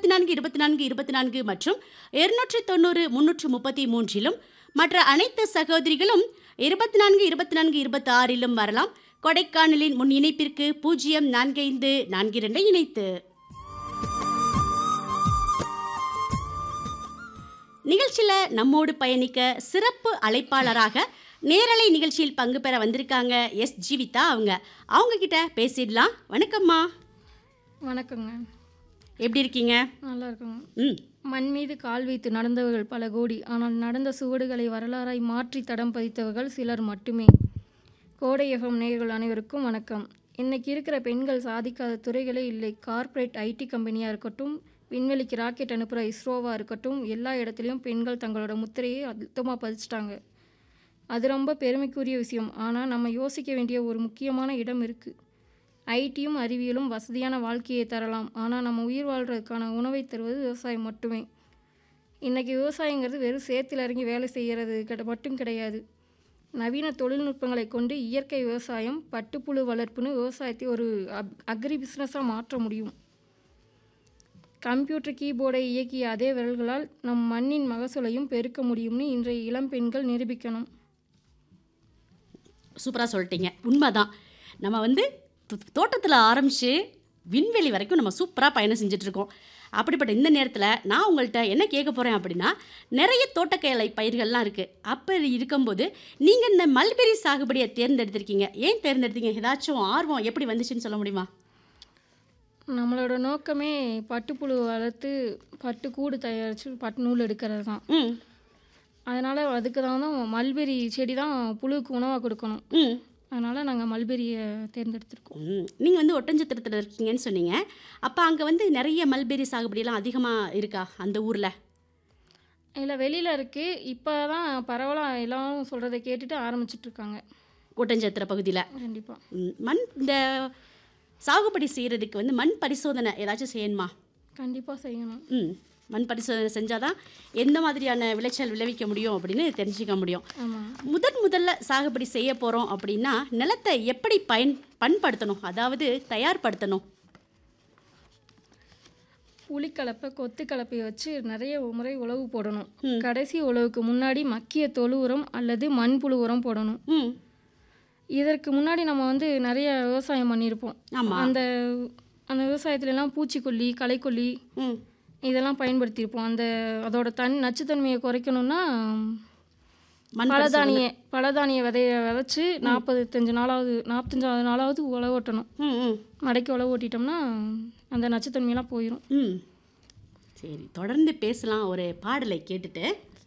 இருபத்தி நான்கு இருபத்தி நான்கு இருபத்தி நான்கு மற்றும் இருநூற்றி தொண்ணூறு முன்னூற்று முப்பத்தி மூன்றிலும் மற்ற அனைத்து சகோதரிகளும் இருபத்தி நான்கு இருபத்தி நான்கு இருபத்தி ஆறிலும் வரலாம் கொடைக்கானலின் முன் இணைப்பிற்கு பூஜ்ஜியம் நான்கு ஐந்து நான்கு இரண்டை இணைத்து நிகழ்ச்சியில் நம்மோடு பயணிக்க சிறப்பு அழைப்பாளராக நேரலை நிகழ்ச்சியில் பங்கு பெற வந்திருக்காங்க எஸ் ஜீவிதா அவங்க அவங்க கிட்ட பேசிடலாம் வணக்கம்மா வணக்கங்க எப்படி இருக்கீங்க நல்லா இருக்குங்க ம் மண் மீது கால் வைத்து நடந்தவர்கள் பல கோடி ஆனால் நடந்த சுவடுகளை வரலாறாய் மாற்றி தடம் பதித்தவர்கள் சிலர் மட்டுமே கோடை எஃப்எம் நேயர்கள் அனைவருக்கும் வணக்கம் இன்னைக்கு இருக்கிற பெண்கள் சாதிக்காத துறைகளே இல்லை கார்ப்பரேட் ஐடி கம்பெனியாக இருக்கட்டும் விண்வெளிக்கு ராக்கெட் அனுப்புகிற இஸ்ரோவாக இருக்கட்டும் எல்லா இடத்துலையும் பெண்கள் தங்களோட முத்திரையை அழுத்தமாக பதிச்சிட்டாங்க அது ரொம்ப பெருமைக்குரிய விஷயம் ஆனால் நம்ம யோசிக்க வேண்டிய ஒரு முக்கியமான இடம் இருக்குது ஐடியும் அறிவியலும் வசதியான வாழ்க்கையை தரலாம் ஆனால் நம்ம உயிர் வாழ்கிறதுக்கான உணவை தருவது விவசாயம் மட்டுமே இன்றைக்கி விவசாயங்கிறது வெறும் சேத்துல இறங்கி வேலை செய்கிறது கிட்ட மட்டும் கிடையாது நவீன தொழில்நுட்பங்களை கொண்டு இயற்கை விவசாயம் பட்டுப்புழு வளர்ப்புன்னு விவசாயத்தை ஒரு அப் அக்ரி பிஸ்னஸாக மாற்ற முடியும் கம்ப்யூட்டர் கீபோர்டை இயக்கிய அதே விரல்களால் நம் மண்ணின் மகசூலையும் பெருக்க முடியும்னு இன்றைய இளம் பெண்கள் நிரூபிக்கணும் சூப்பராக சொல்லிட்டீங்க உண்மைதான் நம்ம வந்து தோட்டத்தில் ஆரம்பித்து விண்வெளி வரைக்கும் நம்ம சூப்பராக பயணம் செஞ்சிட்ருக்கோம் அப்படிப்பட்ட இந்த நேரத்தில் நான் உங்கள்கிட்ட என்ன கேட்க போகிறேன் அப்படின்னா நிறைய தோட்டக்கலை பயிர்கள்லாம் இருக்குது அப்படி இருக்கும்போது நீங்கள் இந்த மல்பெரி சாகுபடியை தேர்ந்தெடுத்திருக்கீங்க ஏன் தேர்ந்தெடுத்தீங்க ஏதாச்சும் ஆர்வம் எப்படி வந்துச்சுன்னு சொல்ல முடியுமா நம்மளோட நோக்கமே பட்டுப்புழு வளர்த்து பட்டு கூடு தயாரித்து பட்டு நூல் எடுக்கிறது தான் ம் அதனால் அதுக்கு தான் தான் மல்பெரி செடி தான் புழுவுக்கு உணவாக கொடுக்கணும் ம் அதனால் நாங்கள் மல்பெரியை தேர்ந்தெடுத்திருக்கோம் நீங்கள் வந்து ஒட்டஞ்சத்திரத்தில் இருக்கீங்கன்னு சொன்னீங்க அப்போ அங்கே வந்து நிறைய மல்பெரி சாகுபடியெல்லாம் அதிகமாக இருக்கா அந்த ஊரில் இல்லை வெளியில் இருக்குது இப்போ தான் பரவலாக எல்லாரும் சொல்கிறத கேட்டுட்டு ஆரம்பிச்சிட்ருக்காங்க ஒட்டஞ்சத்திர பகுதியில் கண்டிப்பாக ம், மண் இந்த சாகுபடி செய்கிறதுக்கு வந்து மண் பரிசோதனை ஏதாச்சும் செய்யணுமா கண்டிப்பாக செய்யணும் ம் மண் பரிசோதனை செஞ்சால் தான் எந்த மாதிரியான விளைச்சல் விளைவிக்க முடியும் அப்படின்னு தெரிஞ்சுக்க முடியும் ஆமாம் முதன் முதல்ல சாகுபடி செய்ய போகிறோம் அப்படின்னா நிலத்தை எப்படி பயன் பண்படுத்தணும் அதாவது தயார்படுத்தணும் புளிக்கலப்பை கொத்து கலப்பையை வச்சு நிறைய முறை உழவு போடணும் கடைசி உழவுக்கு முன்னாடி மக்கிய தொழு உரம் அல்லது மண்புழு உரம் போடணும் ம் இதற்கு முன்னாடி நம்ம வந்து நிறைய விவசாயம் பண்ணியிருப்போம் ஆமாம் அந்த அந்த விவசாயத்துலலாம் பூச்சிக்கொல்லி களைக்கொல்லி ம் இதெல்லாம் பயன்படுத்தியிருப்போம் அந்த அதோட தன் நச்சுத்தன்மையை குறைக்கணும்னா மண் பலதானிய பலதானிய விதைய விதைச்சி நாற்பத்தஞ்சு நாளாவது நாற்பத்தஞ்சாவது நாளாவது உழவு ஓட்டணும் ம் ம் மடக்கி உழவு ஓட்டிட்டோம்னா அந்த நச்சுத்தன்மையெல்லாம் போயிடும் ம் சரி தொடர்ந்து பேசலாம் ஒரு பாடலை கேட்டுட்டு